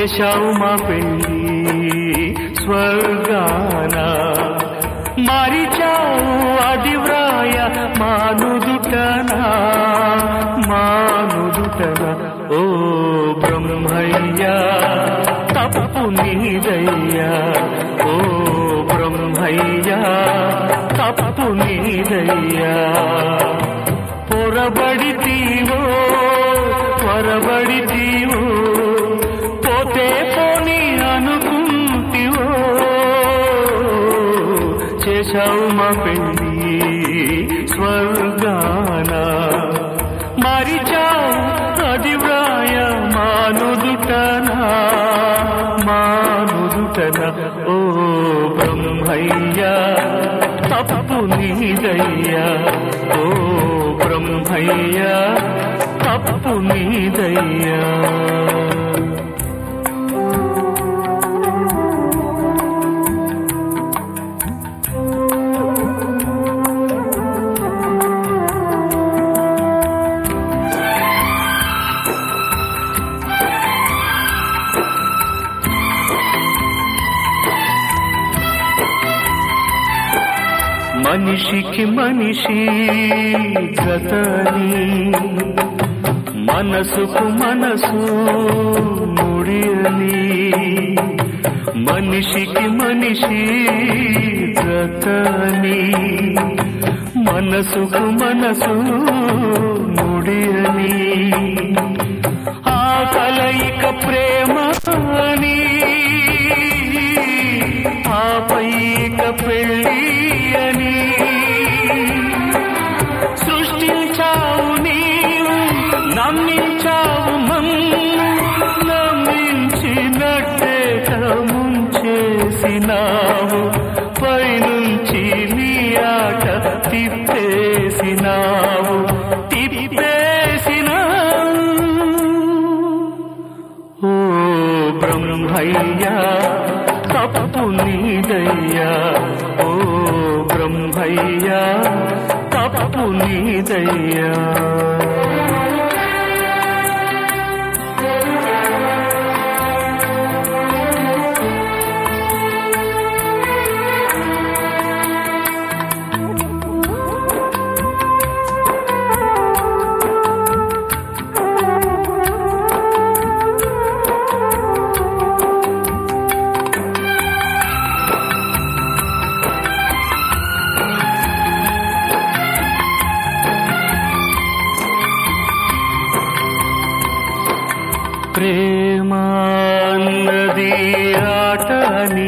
చేశావు మా పెళ్ళి స్వర్గాన మరిచావు అది వ్రాయ మానుదుటనా మానుదుటన ఓ బ్రహ్మయ్యా తప్పు నీదయ్యా ఓ బ్రహ్మయ్యా తప్పు నీదయ్యా పొరబడితీవో త్వరబడితీవో పోతే పోని అనుకుంటివో చేశావు మా పెళ్ళి స్వర్గాన మరిచావు అది వ్రాయ మానుదుటనా మానుదుటన ఓ బ్రహ్మయ్యా తప్పు నీదయ్యా ఓ బ్రహ్మయ్యా తప్పు నీదయ్యా మనిషికి మనిషి గతని మనసుకు మనసు ముడియని మనిషికి మనిషి గతని మనసుకు మనసు ముడియని ఆ కలయిక ప్రేమ అని ఆపైక పెళ్ళి అని సృష్టించావు నీవు నమ్మించావు మమ్ము నమ్మించినట్టే ముంచేసినావు పైనుంచి నీ ఆట తిప్పేసినావు తిప్పేసినావు ఓ బ్రహ్మయ్యా తప్పు నీదయ్యా ఓ బ్రహ్మయ్యా తప్పు నీదయ్యా ప్రేమాన్నది ఆటని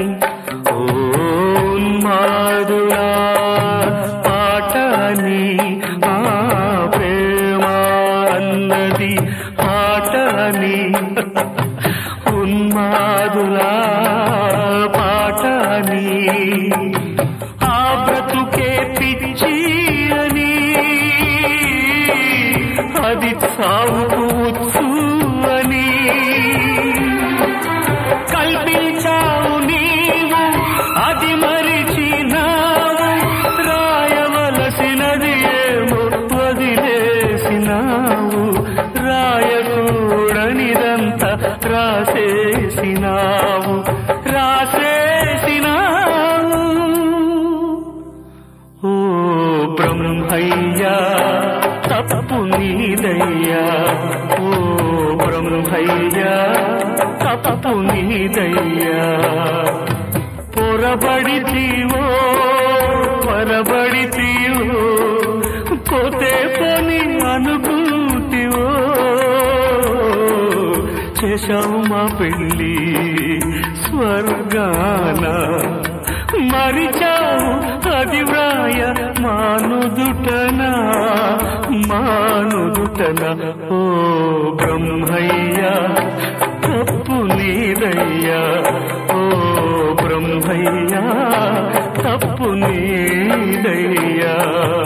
ఓన్మాదులా పాటని ఆ ప్రేమాన్నది ఆటని ఉన్మాదులా పాటని ఆ బ్రతుకే పిచ్చి అని అది సాగుతూ అని కల్పించావు నీవు అది మరిచినావు రాయవలసినది ఏమో వదిలేసినావు రాయకూడనిదంతా రాసేసినావు రాసేసినావు ఓ బ్రహ్మయ్యా తప్పు నీదయ్యా ఓ బ్రహ్మయ్యా తప్పు నీదయ్యా పొరబడితీవో పొరబడితీవో పోతే పని అనుకుంటివో చేశావు మా పెళ్ళి స్వర్గాన మరిచావు అది వ్రాయ మానుదుటనా మానుదుటన ఓ బ్రహ్మయ్యా తప్పు నీదయ్యా ఓ బ్రహ్మయ్యా తప్పు నీదయ్యా